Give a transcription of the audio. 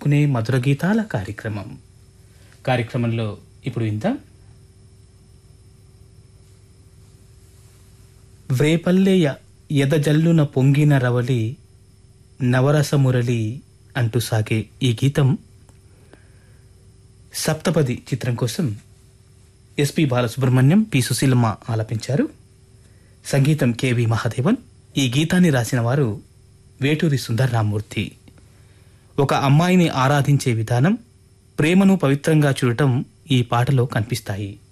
ఆదుకునే మధుర గీతాల కార్యక్రమం కార్యక్రమంలో ఇప్పుడు విందాం వ్రేపల్లెయ ఎదజల్లున పొంగిన రవలి నవరసమురళి అంటూ సాగే ఈ గీతం సప్తపది చిత్రం కోసం ఎస్పి బాలసుబ్రహ్మణ్యం పి సుశీలమ్మ ఆలపించారు సంగీతం కెవి మహాదేవన్ ఈ గీతాన్ని రాసిన వారు వేటూరి సుందర్రామూర్తి ఒక అమ్మాయిని ఆరాధించే విధానం ప్రేమను పవిత్రంగా చూడటం ఈ పాటలో కనిపిస్తాయి